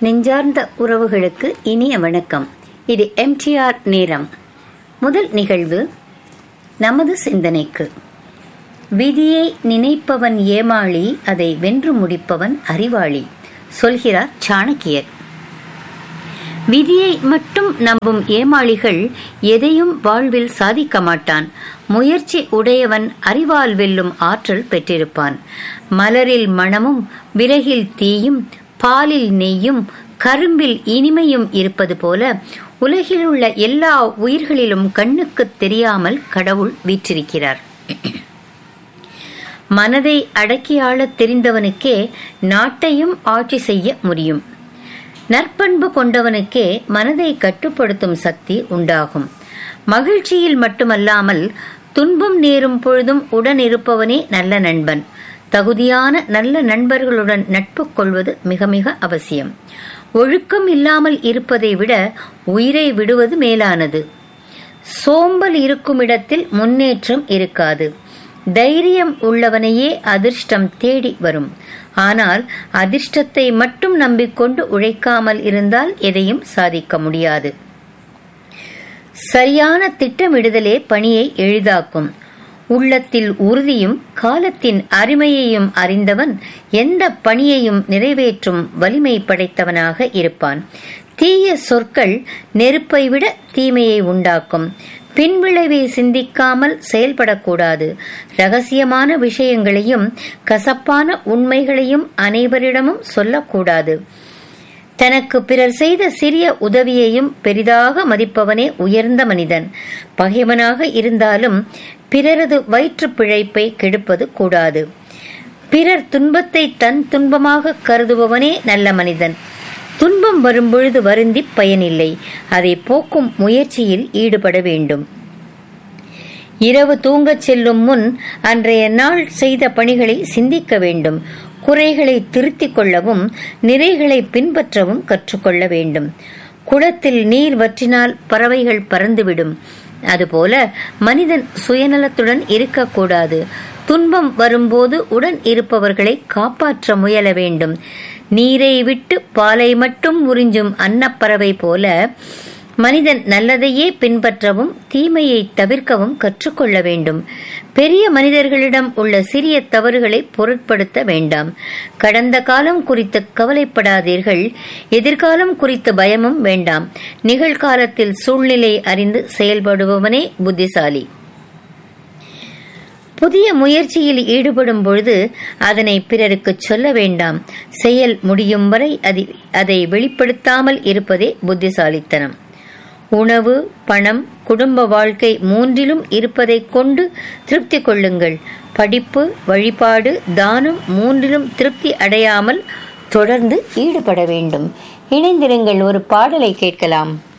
நெஞ்சார்ந்த உறவுகளுக்கு இனிய வணக்கம் இது எம்டிஆர் நேரம் முதல் நிகழ்வு நமது சிந்தனைக்கு விதியை நினைப்பவன் ஏமாளி அதை வென்று முடிப்பவன் அறிவாளி சொல்கிறார் சாணக்கியர் விதியை மட்டும் நம்பும் ஏமாளிகள் எதையும் வாழ்வில் சாதிக்க மாட்டான் முயற்சி உடையவன் அறிவால் வெல்லும் ஆற்றல் பெற்றிருப்பான் மலரில் மணமும் விறகில் தீயும் பாலில் நெய்யும் கரும்பில் இனிமையும் இருப்பது போல உலகில் உள்ள எல்லா உயிர்களிலும் கண்ணுக்கு தெரியாமல் கடவுள் வீற்றிருக்கிறார் மனதை அடக்கியாளத் தெரிந்தவனுக்கே நாட்டையும் ஆட்சி செய்ய முடியும் நற்பண்பு கொண்டவனுக்கே மனதை கட்டுப்படுத்தும் சக்தி உண்டாகும் மகிழ்ச்சியில் மட்டுமல்லாமல் துன்பம் நேரும் பொழுதும் உடன் இருப்பவனே நல்ல நண்பன் தகுதியான நல்ல நண்பர்களுடன் நட்பு கொள்வது மிக மிக அவசியம் ஒழுக்கம் இல்லாமல் இருப்பதை விட உயிரை விடுவது மேலானது சோம்பல் இருக்கும் இடத்தில் முன்னேற்றம் இருக்காது தைரியம் உள்ளவனையே அதிர்ஷ்டம் தேடி வரும் ஆனால் அதிர்ஷ்டத்தை மட்டும் நம்பிக்கொண்டு உழைக்காமல் இருந்தால் எதையும் சாதிக்க முடியாது சரியான திட்டமிடுதலே பணியை எளிதாக்கும் உள்ளத்தில் உறுதியும் காலத்தின் அருமையையும் அறிந்தவன் எந்த பணியையும் நிறைவேற்றும் வலிமை படைத்தவனாக இருப்பான் தீய சொற்கள் நெருப்பை விட தீமையை உண்டாக்கும் பின்விளைவை சிந்திக்காமல் செயல்படக்கூடாது ரகசியமான விஷயங்களையும் கசப்பான உண்மைகளையும் அனைவரிடமும் சொல்லக்கூடாது தனக்கு பிறர் செய்த சிறிய உதவியையும் பெரிதாக மதிப்பவனே உயர்ந்த மனிதன் பகைவனாக இருந்தாலும் பிறரது வயிற்று பிழைப்பை கெடுப்பது கூடாது பிறர் துன்பத்தை தன் துன்பமாக கருதுபவனே நல்ல மனிதன் துன்பம் வரும்பொழுது வருந்தி பயனில்லை அதை போக்கும் முயற்சியில் ஈடுபட வேண்டும் இரவு தூங்கச் செல்லும் முன் அன்றைய நாள் செய்த பணிகளை சிந்திக்க வேண்டும் குறைகளை திருத்திக் கொள்ளவும் நிறைகளை பின்பற்றவும் கற்றுக்கொள்ள வேண்டும் குளத்தில் நீர் வற்றினால் பறவைகள் பறந்துவிடும் அதுபோல மனிதன் சுயநலத்துடன் இருக்கக்கூடாது துன்பம் வரும்போது உடன் இருப்பவர்களை காப்பாற்ற முயல வேண்டும் நீரை விட்டு பாலை மட்டும் உறிஞ்சும் அன்னப்பறவை போல மனிதன் நல்லதையே பின்பற்றவும் தீமையை தவிர்க்கவும் கற்றுக்கொள்ள வேண்டும் பெரிய மனிதர்களிடம் உள்ள சிறிய தவறுகளை பொருட்படுத்த வேண்டாம் கடந்த காலம் குறித்து கவலைப்படாதீர்கள் எதிர்காலம் குறித்த பயமும் வேண்டாம் நிகழ்காலத்தில் சூழ்நிலை அறிந்து செயல்படுபவனே புத்திசாலி புதிய முயற்சியில் ஈடுபடும் பொழுது அதனை பிறருக்கு சொல்ல வேண்டாம் செயல் முடியும் வரை அதை வெளிப்படுத்தாமல் இருப்பதே புத்திசாலித்தனம் உணவு பணம் குடும்ப வாழ்க்கை மூன்றிலும் இருப்பதைக் கொண்டு திருப்தி கொள்ளுங்கள் படிப்பு வழிபாடு தானம் மூன்றிலும் திருப்தி அடையாமல் தொடர்ந்து ஈடுபட வேண்டும் இணைந்திருங்கள் ஒரு பாடலை கேட்கலாம்